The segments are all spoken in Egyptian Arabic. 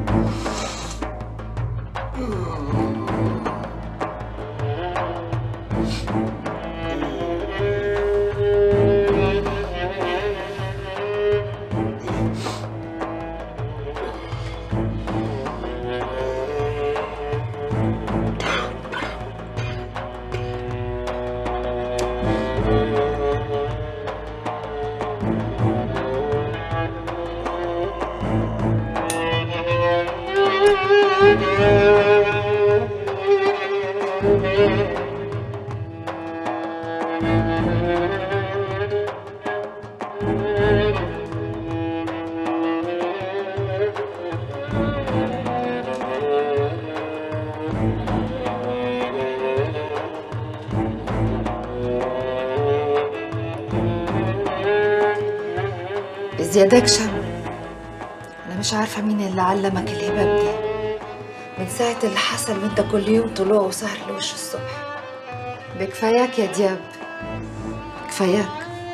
زيادك شم انا مش عارفه مين اللي علمك الهباب دي من ساعه اللي حصل وانت كل يوم طلوع وسهر لوش الصبح بكفاياك يا دياب كفاياك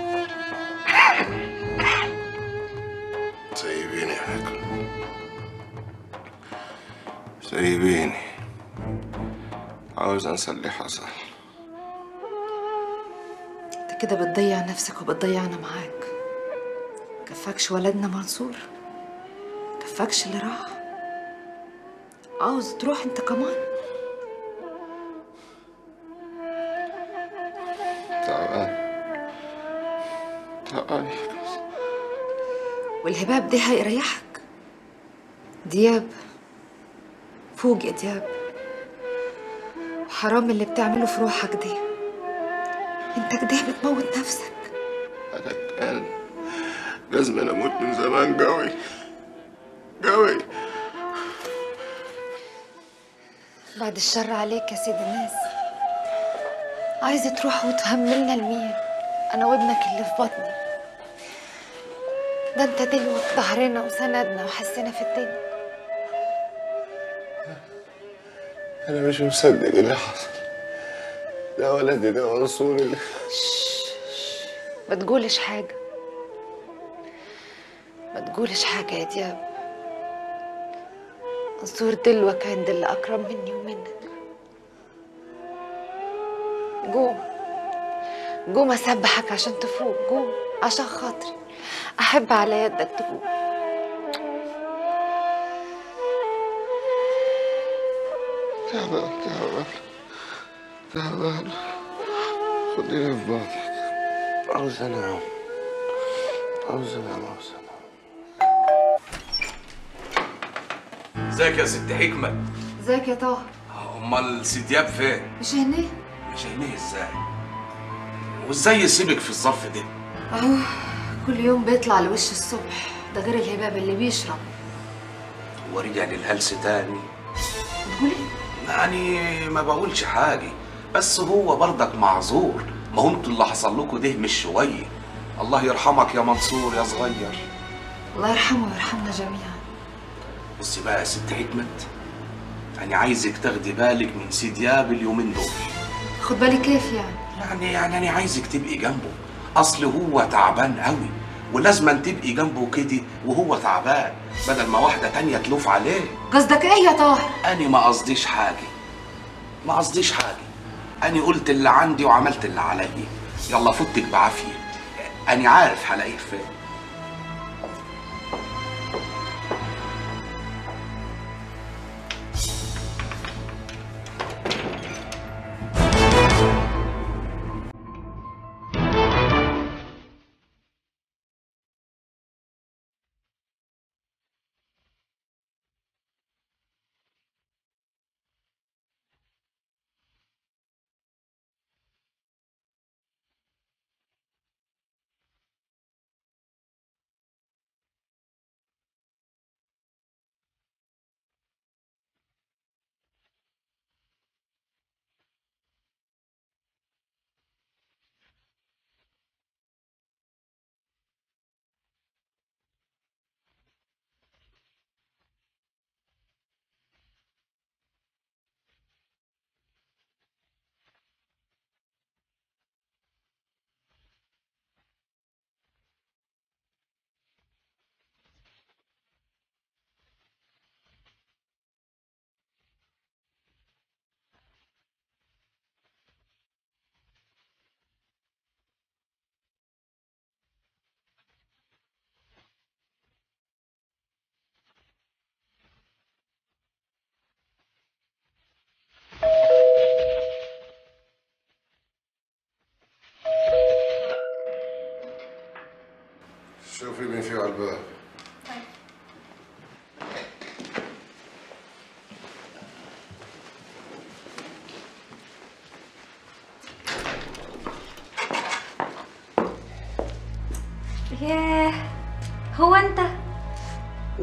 سيبيني يا حكم سيبيني عاوز انسى اللي حصل انت كده بتضيع نفسك وبتضيعنا معاك كفاكش ولدنا منصور كفاكش اللي راح عاوز تروح انت كمان تعبان تعبان والهباب ده هيريحك دياب فوق يا دياب وحرام اللي بتعمله في روحك دي انت كده بتموت نفسك انا كان لازم أنا اموت من زمان قوي قوي بعد الشر عليك يا سيد الناس عايزة تروح وتهملنا لمين أنا وابنك اللي في بطني ده انت دلوك ظهرنا وسندنا وحسنا في الدنيا انا مش مصدق اللي حصل ده ولدي ده منصور اللي ما تقولش حاجة ما تقولش حاجة يا دياب منصور دلوك عند اللي أكرم مني ومنك قوم قوم أسبحك عشان تفوق قوم عشان خاطري أحب على يدك تقوم تعبان تعبان تعبان خديني في بعضك عاوز انام عاوز انام عاوز انام ازيك يا ست حكمة ازيك يا طاهر امال سي دياب فين مش هنا مش هينيه ازاي وازاي يسيبك في الظرف ده اهو كل يوم بيطلع لوش الصبح ده غير الهباب اللي بيشرب هو رجع للهلس تاني بتقولي يعني ما بقولش حاجة بس هو برضك معذور ما هو انتوا اللي حصل لكم ده مش شوية الله يرحمك يا منصور يا صغير الله يرحمه ويرحمنا جميعا بصي بقى يا ست حكمت انا عايزك تاخدي بالك من سي دياب اليومين دول خد بالي كيف يعني يعني يعني انا عايزك تبقي جنبه اصل هو تعبان قوي ولازم تبقي جنبه كده وهو تعبان بدل ما واحده تانية تلوف عليه قصدك ايه يا طاهر انا ما قصديش حاجه ما قصديش حاجه انا قلت اللي عندي وعملت اللي عليا يلا فوتك بعافيه انا عارف هلاقيه فين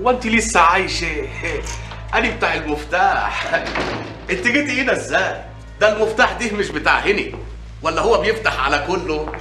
هو انت لسه عايشه انا بتاع المفتاح انت جيتي هنا ازاي ده المفتاح ده مش بتاع هني ولا هو بيفتح على كله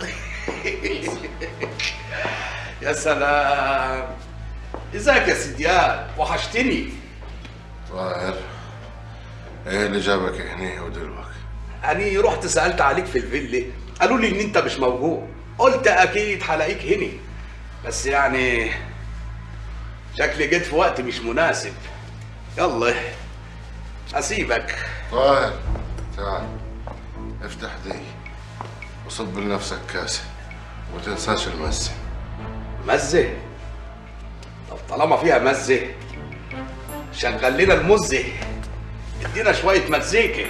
يا سلام ازيك يا سيديان وحشتني طاهر ايه اللي جابك هنا ودلوقتي أنا رحت سألت عليك في الفيلا قالوا لي إن أنت مش موجود قلت أكيد هلاقيك هنا بس يعني شكلي جيت في وقت مش مناسب يلا أسيبك طاهر تعال افتح دي وصب لنفسك كاسة وتنساش المسة مزة طب طالما فيها مزة شغل لنا المزة ادينا شوية مزيكا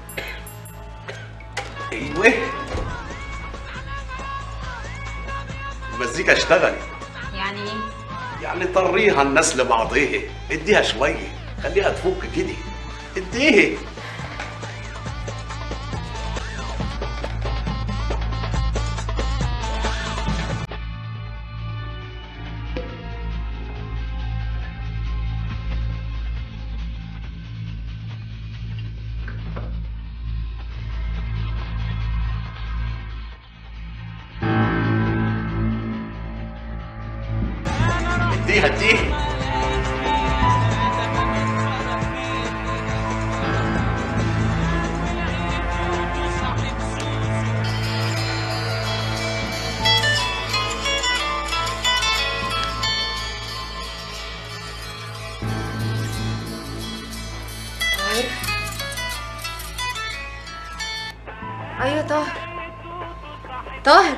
ايوه المزيكا اشتغلت يعني ايه؟ يعني طريها الناس لبعضيها اديها شوية خليها تفك كده اديها اديها اديها طاهر ايوه طاهر طاهر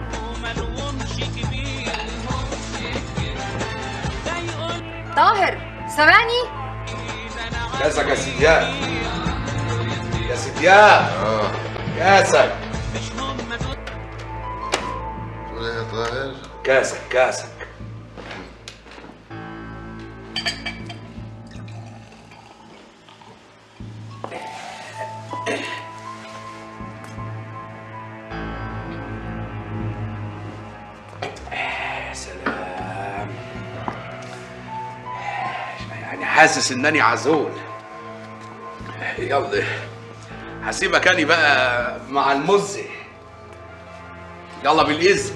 طاهر سامعني كاسك يا سيديان يا سيديان اه كاسك تقول ايه يا طاهر كاسك كاسك يا سلام يعني حاسس انني عزول يلا هسيبك اني بقى مع المزه يلا بالاذن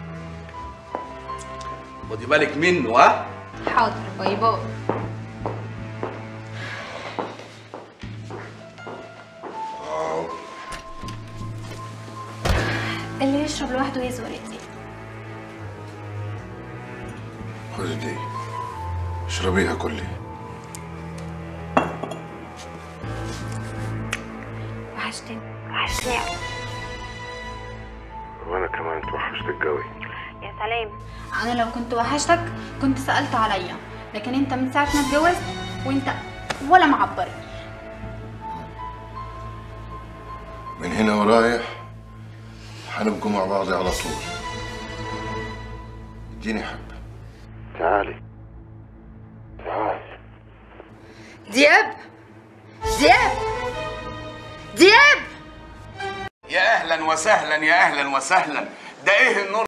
خدي بالك منه ها حاضر باي باي اللي يشرب لوحده يزور يتقل خذ دي اشربيها كلها وحشتني وحشتني أوي. وانا كمان توحشتك قوي يا سلام انا لو كنت وحشتك كنت سالت عليا لكن انت من ساعه ما اتجوزت وانت ولا معبري من هنا ورايح حنبقوا مع بعض على طول اديني حبة تعالي تعالي دياب دياب دياب يا اهلا وسهلا يا اهلا وسهلا ده ايه النور